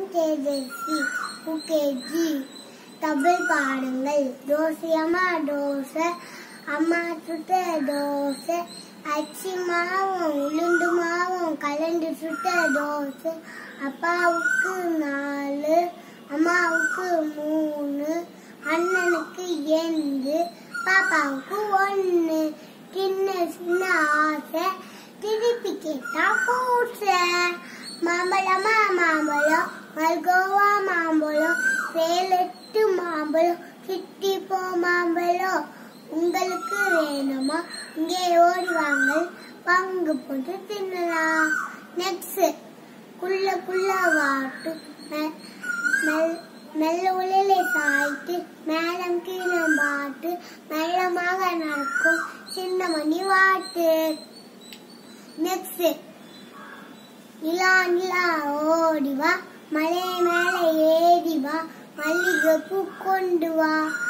Tejashwi UKG Tamil பாடுங்கள் தோசை அம்மா தோசை அம்மா சுட்ட தோசை அச்சி மாவும் உளுந்து மாவும் கலந்து சுட்ட தோசை அப்பாவுக்கு நாலு அம்மாவுக்கு மூணு அண்ணனுக்கு எண்டு பாப்பாவுக்கு ஒன்று சின்ன சின்ன ஆசை திருப்பி கேட்டா பூசை மாம்பழமா மாம்பழம் மல்கோவா மாம்பழம் சேலட்டு மாம்பழம் கிட்டி போ மாம்பழம் உங்களுக்கு வேணுமா இங்கே ஓடி வாங்க பங்கு போட்டு தின்னலாம் நெக்ஸ்ட் குள்ள குள்ள வாட்டு மெ- மெல்- மெல்ல உலையிலே சாய்த்து மேலம் கீழே பாட்டு மெல்லமாக நடக்கும் சின்ன மணி வாட்டு நெக்ஸ்ட் நிலா நிலா ஓடி வா மலை மேலே ஏறி வா மல்லிகை பூ கொண்டு வா